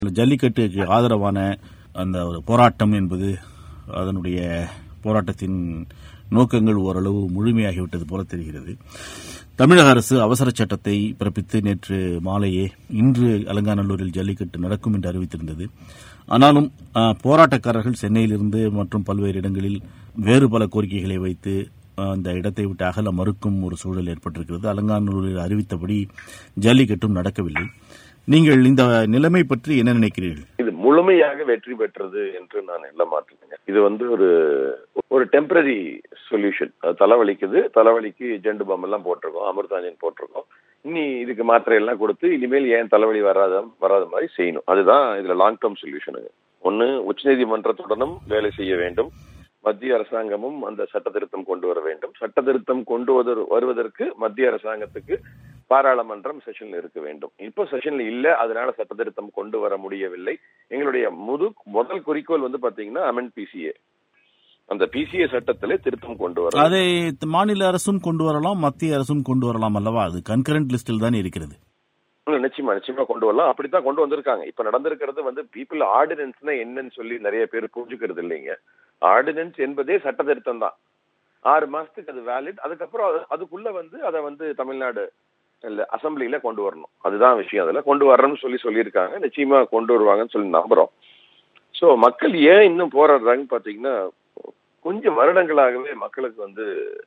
ஜல்லிக்கட்டுக்கு ஆதரவான அந்த ஒரு போராட்டம் என்பது அதனுடைய போராட்டத்தின் நோக்கங்கள் ஓரளவு முழுமையாகிவிட்டது போல தெரிகிறது தமிழக அரசு அவசர சட்டத்தை பிறப்பித்து நேற்று மாலையே இன்று அலங்காநல்லூரில் ஜல்லிக்கட்டு நடக்கும் என்று அறிவித்திருந்தது ஆனாலும் அஹ், போராட்டக்காரர்கள் சென்னையிலிருந்து மற்றும் பல்வேறு இடங்களில் வேறு பல கோரிக்கைகளை வைத்து அஹ், அந்த இடத்தை விட்டு அகல மறுக்கும் ஒரு சூழல் ஏற்பட்டிருக்கிறது அலங்காநல்லூரில் அறிவித்தபடி ஜல்லிக்கட்டும் நடக்கவில்லை நீங்கள் இந்த நிலைமை பற்றி என்ன நினைக்கிறீர்கள் இது முழுமையாக வெற்றி பெற்றது என்று நான் எண்ண மாட்டேங்க இது வந்து ஒரு ஒரு டெம்பரரி சொல்யூஷன் தலைவலிக்குது தலைவலிக்கு ஜெண்டு பாம் எல்லாம் போட்டிருக்கோம் அமிர்தாஞ்சன் போட்டிருக்கோம் இனி இதுக்கு மாத்திரை எல்லாம் கொடுத்து இனிமேல் ஏன் தலைவலி வராத வராத மாதிரி செய்யணும் அதுதான் இதுல லாங் டேர்ம் சொல்யூஷனுங்க ஒன்னு உச்சநீதிமன்றத்துடனும் வேலை செய்ய வேண்டும் மத்திய அரசாங்கமும் அந்த சட்ட திருத்தம் கொண்டு வர வேண்டும் சட்ட திருத்தம் கொண்டு வரு- வருவதற்கு மத்திய அரசாங்கத்துக்கு பாராளுமன்றம் செஷன்ல இருக்க வேண்டும் இப்போ செஷன்ல இல்ல அதனால சட்ட திருத்தம் கொண்டு வர முடியவில்லை எங்களுடைய முது முதல் குறிக்கோள் வந்து பாத்தீங்கன்னா அமெண்ட் பிசிஏ அந்த பிசிஏ சட்டத்திலே திருத்தம் கொண்டு வர அதை மாநில அரசும் கொண்டு வரலாம் மத்திய அரசும் கொண்டு வரலாம் அல்லவா அது கன்கரண்ட் லிஸ்டில் தான் இருக்கிறது இல்ல, நிச்சயமா நிச்சயமா கொண்டு வரலாம் அப்படித்தான் கொண்டு வந்திருக்காங்க இப்ப நடந்திருக்கிறது வந்து பீப்புள் ஆர்டினன்ஸ்னா என்னன்னு சொல்லி நிறைய பேர் புரிஞ்சுக்கிறது இல்லைங்க ஆர்டினன்ஸ் என்பதே சட்ட திருத்தம் தான் ஆறு மாசத்துக்கு அது வேலிட் அதுக்கப்புறம் அது- அதுக்குள்ள வந்து அதை வந்து தமிழ்நாடு இல்ல அசம்பிளில கொண்டு வரணும் அதுதான் விஷயம் அதுல கொண்டு வரணும்னு சொல்லி சொல்லியிருக்காங்க நிச்சயமா கொண்டு வருவாங்கன்னு சொல்லி நம்புறோம் சோ மக்கள் ஏன் இன்னும் போராடுறாங்கன்னு பாத்தீங்கன்னா கொஞ்சம் வருடங்களாகவே மக்களுக்கு வந்து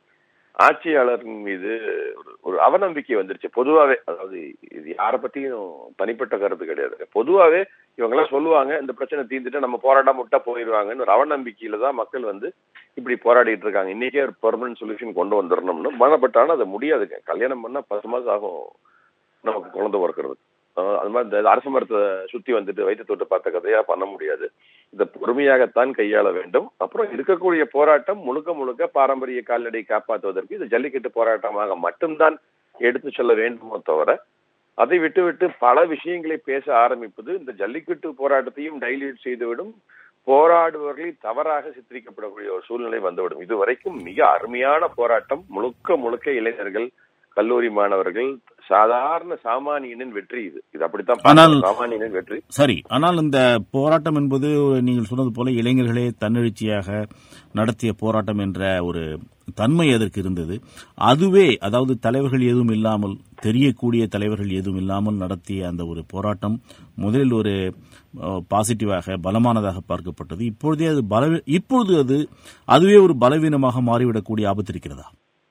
ஆட்சியாளரின் மீது ஒரு ஒரு அவநம்பிக்கை வந்துருச்சு பொதுவாவே அதாவது இது யாரை பத்தியும் தனிப்பட்ட கருத்து கிடையாது பொதுவாவே இவங்க எல்லாம் சொல்லுவாங்க இந்த பிரச்சனை தீர்ந்துட்டு நம்ம போராடாம விட்டா போயிடுவாங்கன்னு ஒரு அவநம்பிக்கையில தான் மக்கள் வந்து இப்படி போராடிட்டு இருக்காங்க இன்னைக்கே ஒரு பெர்மனன்ட் சொல்யூஷன் கொண்டு வந்துடணும்னு மனப்பட்டாலும் அது முடியாதுங்க கல்யாணம் பண்ணா பத்து மாசம் ஆகும் நமக்கு குழந்தை பிறக்கிறது ஆஹ் அது மாதிரி இந்த அரச மரத்தை சுத்தி வந்துட்டு வயிற்று தொட்டு பார்த்த கதையா பண்ண முடியாது இதை பொறுமையாகத்தான் கையாள வேண்டும் அப்புறம் இருக்கக்கூடிய போராட்டம் முழுக்க முழுக்க பாரம்பரிய கால்நடை காப்பாற்றுவதற்கு இது ஜல்லிக்கட்டு போராட்டமாக மட்டும்தான் எடுத்து செல்ல வேண்டுமோ தவிர அதை விட்டுவிட்டு பல விஷயங்களை பேச ஆரம்பிப்பது இந்த ஜல்லிக்கட்டு போராட்டத்தையும் டைல்யூட் செய்துவிடும் போராடுபவர்களை தவறாக சித்தரிக்கப்படக்கூடிய ஒரு சூழ்நிலை வந்துவிடும் இதுவரைக்கும் மிக அருமையான போராட்டம் முழுக்க முழுக்க இளைஞர்கள் கல்லூரி மாணவர்கள் சாதாரண சாமானியனின் வெற்றி இது இது அப்படித்தான் ஆனால்- பார்க்கணும். சாமானியனின் வெற்றி சரி ஆனால் இந்த போராட்டம் என்பது நீங்கள் சொன்னது போல இளைஞர்களே தன்னெழுச்சியாக நடத்திய போராட்டம் என்ற ஒரு தன்மை அதற்கு இருந்தது அதுவே அதாவது தலைவர்கள் எதுவும் இல்லாமல் தெரியக்கூடிய தலைவர்கள் எதுவும் இல்லாமல் நடத்திய அந்த ஒரு போராட்டம் முதலில் ஒரு அஹ், பாசிட்டிவாக பலமானதாக பார்க்கப்பட்டது இப்பொழுதே அது பல இப்பொழுது அது அதுவே ஒரு பலவீனமாக மாறிவிடக்கூடிய ஆபத்து இருக்கிறதா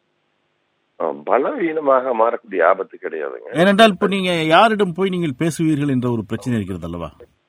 அஹ், பலவீனமாக மாறக்கூடிய ஆபத்து கிடையாதுங்க ஏனென்றால் இப்போ நீங்க யாரிடம் போய் நீங்கள் பேசுவீர்கள் என்ற ஒரு பிரச்சனை இருக்கிறது அல்லவா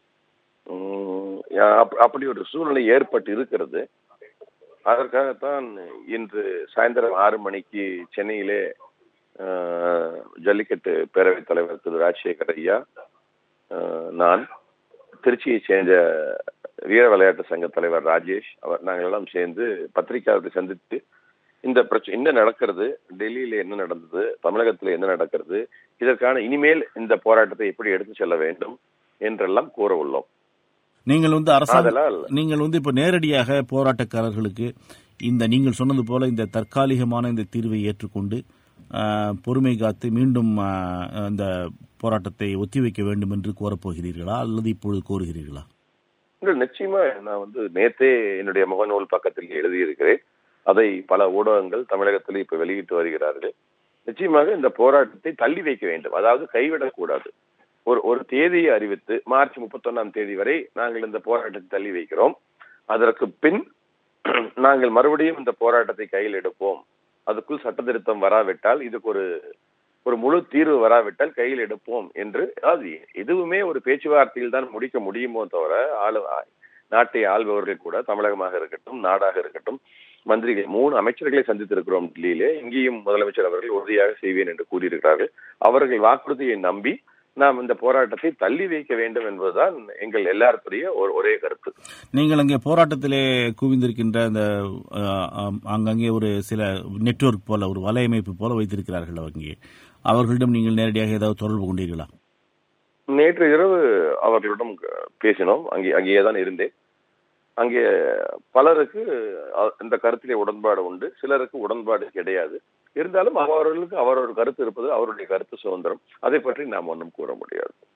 உம், யா- அப்- அப்படி ஒரு சூழ்நிலை ஏற்பட்டு இருக்கிறது அதற்காகத்தான் இன்று சாயந்தரம் ஆறு மணிக்கு சென்னையிலே அஹ், ஜல்லிக்கட்டு பேரவைத் தலைவர் திரு ராஜசேகர் ஐயா அஹ், நான் திருச்சியை சேர்ந்த வீர விளையாட்டு சங்க தலைவர் ராஜேஷ் அவர் நாங்கள் எல்லாம் சேர்ந்து பத்திரிகையாளர்களை சந்தித்து இந்த பிரச்சனை என்ன நடக்கிறது டெல்லியில என்ன நடந்தது தமிழகத்துல என்ன நடக்கிறது இதற்கான இனிமேல் இந்த போராட்டத்தை எப்படி எடுத்து செல்ல வேண்டும் என்றெல்லாம் கூற உள்ளோம் நீங்கள் வந்து அரசாங்க அதனால் நீங்கள் வந்து இப்ப நேரடியாக போராட்டக்காரர்களுக்கு இந்த நீங்கள் சொன்னது போல இந்த தற்காலிகமான இந்த தீர்வை ஏற்றுக்கொண்டு ஆஹ், பொறுமை காத்து மீண்டும் ஆஹ், இந்த போராட்டத்தை ஒத்திவைக்க வேண்டும் என்று கோரப்போகிறீர்களா அல்லது இப்பொழுது கோருகிறீர்களா இல்லை, நிச்சயமா நான் வந்து நேத்தே என்னுடைய முகநூல் பக்கத்தில் எழுதியிருக்கிறேன் அதை பல ஊடகங்கள் தமிழகத்தில் இப்ப வெளியிட்டு வருகிறார்கள் நிச்சயமாக இந்த போராட்டத்தை தள்ளி வைக்க வேண்டும் அதாவது கைவிடக்கூடாது ஒரு ஒரு தேதியை அறிவித்து மார்ச் முப்பத்தொன்னாம் தேதி வரை நாங்கள் இந்த போராட்டத்தை தள்ளி வைக்கிறோம் அதற்கு பின் நாங்கள் மறுபடியும் இந்த போராட்டத்தை கையில் எடுப்போம் அதுக்குள் சட்ட திருத்தம் வராவிட்டால் இதுக்கு ஒரு ஒரு முழு தீர்வு வராவிட்டால் கையில் எடுப்போம் என்று அதாவது எதுவுமே ஒரு பேச்சுவார்த்தையில் தான் முடிக்க முடியுமோ தவிர ஆளு நாட்டை ஆள்பவர்கள் கூட தமிழகமாக இருக்கட்டும் நாடாக இருக்கட்டும் மந்திரிகள் மூணு அமைச்சர்களை சந்தித்திருக்கிறோம் டெல்லியிலே இங்கேயும் முதலமைச்சர் அவர்கள் உறுதியாக செய்வேன் என்று கூறியிருக்கிறார்கள் அவர்கள் வாக்குறுதியை நம்பி நாம் இந்த போராட்டத்தை தள்ளி வைக்க வேண்டும் என்பதுதான் எங்கள் எல்லாருடைய ஒரு ஒரே கருத்து நீங்கள் அங்கே போராட்டத்திலே குவிந்திருக்கின்ற அந்த ஆஹ், ஆம், அங்கங்கே ஒரு சில நெட்வொர்க் போல ஒரு வலையமைப்பு போல வைத்திருக்கிறார்கள் அங்கே அவர்களிடம் நீங்கள் நேரடியாக ஏதாவது தொடர்பு கொண்டீர்களா நேற்று இரவு அவர்களிடம் பேசினோம் அங்கே அங்கேயே தான் இருந்தேன் அங்கே பலருக்கு அ- இந்த கருத்திலே உடன்பாடு உண்டு சிலருக்கு உடன்பாடு கிடையாது இருந்தாலும் அவர்களுக்கு அவரவர் கருத்து இருப்பது அவருடைய கருத்து சுதந்திரம் அதை பற்றி நாம் ஒன்றும் கூற முடியாது